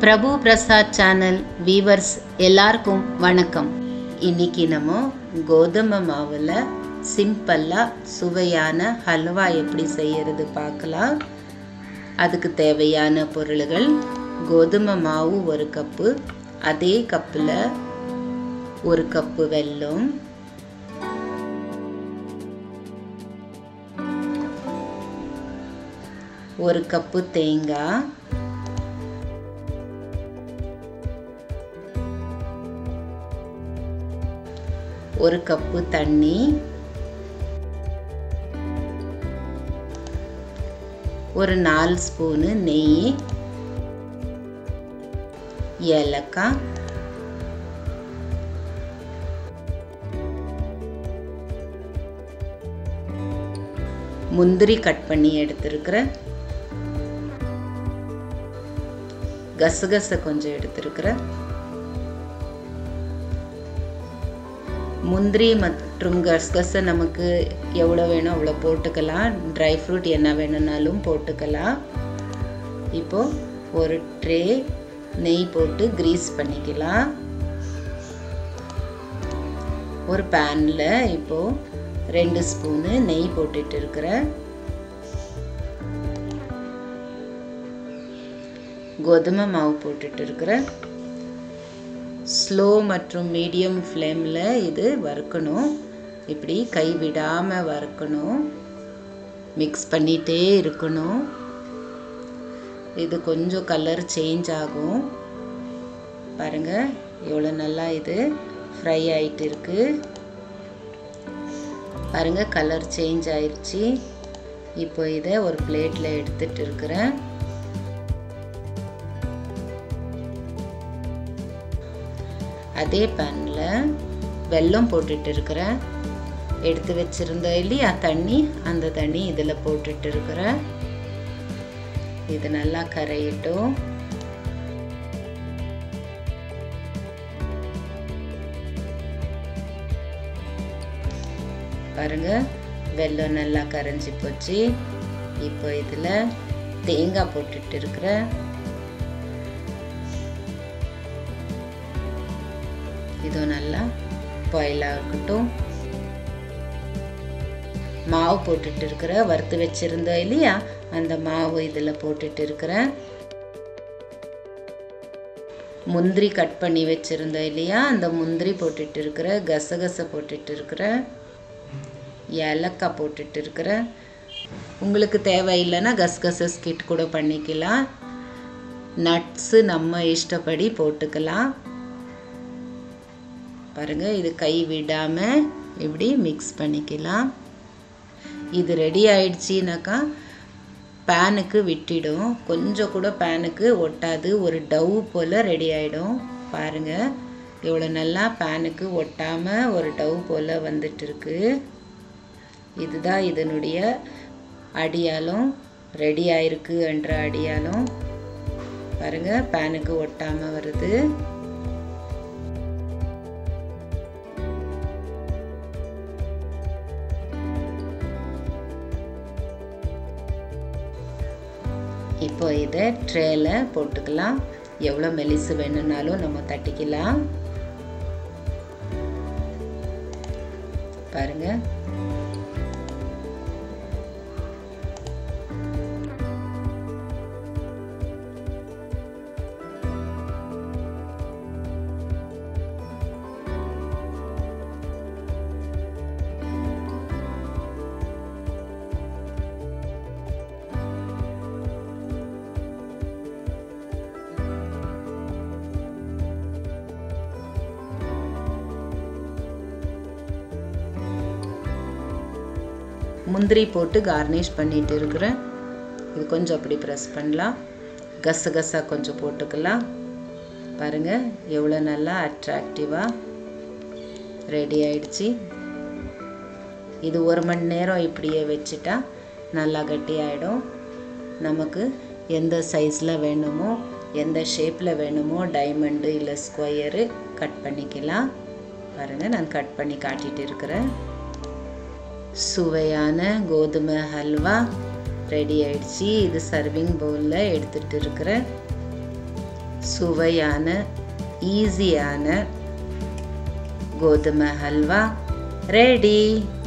பிரபு Prasad channel viewers எல்லாருக்கும் வணக்கம் இன்னைக்கு நம்ம கோதுமை மாவில் சிம்பிளாக சுவையான ஹல்வா எப்படி செய்யறது பார்க்கலாம் அதுக்கு தேவையான பொருள்கள் கோதுமை மாவு ஒரு கப்பு அதே கப்பில் ஒரு கப்பு வெல்லம் ஒரு கப்பு தேங்காய் ஒரு கப்பு தண்ணி ஒரு நாலு ஸ்பூனு நெய் ஏலக்காய் முந்திரி கட் பண்ணி எடுத்திருக்கிறேன் கசகசை கொஞ்சம் எடுத்திருக்கிறேன் முந்திரி மற்றும் கசகசை நமக்கு எவ்வளோ வேணும் அவ்வளோ போட்டுக்கலாம் ட்ரை ஃப்ரூட் என்ன வேணும்னாலும் போட்டுக்கலாம் இப்போது ஒரு ட்ரே நெய் போட்டு க்ரீஸ் பண்ணிக்கலாம் ஒரு பேனில் இப்போது ரெண்டு ஸ்பூனு நெய் போட்டுட்டு இருக்கிறேன் கோதுமை மாவு போட்டுட்டு இருக்கிறேன் ஸ்லோ மற்றும் மீடியம் ஃப்ளேமில் இது வறுக்கணும் இப்படி கை விடாமல் வறுக்கணும் மிக்ஸ் பண்ணிகிட்டே இருக்கணும் இது கொஞ்சம் கலர் சேஞ்ச் ஆகும் பாருங்கள் எவ்வளோ நல்லா இது ஃப்ரை ஆகிட்டு இருக்கு பாருங்கள் கலர் சேஞ்ச் ஆயிடுச்சு இப்போ இதை ஒரு பிளேட்டில் எடுத்துகிட்டு இருக்கிறேன் அதே பேனில் வெல்லம் போட்டுட்டு இருக்கிறேன் எடுத்து வச்சுருந்தோம் இல்லையா தண்ணி அந்த தண்ணி இதில் போட்டுட்டு இருக்கிறேன் இது நல்லா கரையட்டும் பாருங்க வெல்லம் நல்லா கரைஞ்சி போச்சு இப்போ இதில் தேங்காய் போட்டுட்டு இருக்கிறேன் இதுவும் நல்லா பாயிலாக இருக்கட்டும் மாவு போட்டுட்டு இருக்கிற வறுத்து வச்சுருந்தோம் இல்லையா அந்த மாவு இதில் போட்டுட்டு இருக்கிறேன் முந்திரி கட் பண்ணி வச்சுருந்தோம் இல்லையா அந்த முந்திரி போட்டுட்டு இருக்கிற கசகசை போட்டுட்டு இருக்கிற ஏலக்காய் போட்டுட்டு இருக்கிற உங்களுக்கு தேவையில்லைன்னா கசகசை ஸ்கிட் கூட பண்ணிக்கலாம் நட்ஸு நம்ம இஷ்டப்படி போட்டுக்கலாம் பாருங்கள் இது கை விடாமல் இப்படி மிக்ஸ் பண்ணிக்கலாம் இது ரெடி ஆயிடுச்சினாக்கா பேனுக்கு விட்டிடும் கொஞ்சம் கூட பேனுக்கு ஒட்டாது ஒரு டவ் போல் ரெடி ஆகிடும் பாருங்கள் இவ்வளோ நல்லா பேனுக்கு ஒட்டாமல் ஒரு டவ் போல் வந்துட்டு இருக்கு இதுதான் இதனுடைய அடியாலும் ரெடி ஆயிருக்கு என்ற அடியாலும் பாருங்கள் பேனுக்கு ஒட்டாமல் வருது இப்போ இதை ட்ரேல போட்டுக்கலாம் எவ்வளோ மெலிசு வேணும்னாலும் நம்ம தட்டிக்கலாம் பாருங்க முந்திரி போட்டு கார்னிஷ் பண்ணிட்டு இருக்கிறேன் இது கொஞ்சம் அப்படி ப்ரெஸ் பண்ணலாம் கசகசா கொஞ்சம் போட்டுக்கலாம் பாருங்கள் எவ்வளோ நல்லா அட்ராக்டிவாக ரெடி ஆயிடுச்சு இது ஒரு மணி நேரம் இப்படியே வச்சுட்டா நல்லா கட்டி ஆகிடும் நமக்கு எந்த சைஸில் வேணுமோ எந்த ஷேப்பில் வேணுமோ டைமண்டு இல்லை ஸ்கொயரு கட் பண்ணிக்கலாம் பாருங்கள் நான் கட் பண்ணி காட்டிகிட்டு இருக்கிறேன் சுவையான கோதுமை ஹல்வா ரெடி ஆயிடுச்சு இது சர்விங் பவுலில் எடுத்துகிட்டு இருக்கிறேன் சுவையான ஈஸியான கோதுமை ஹல்வா ரெடி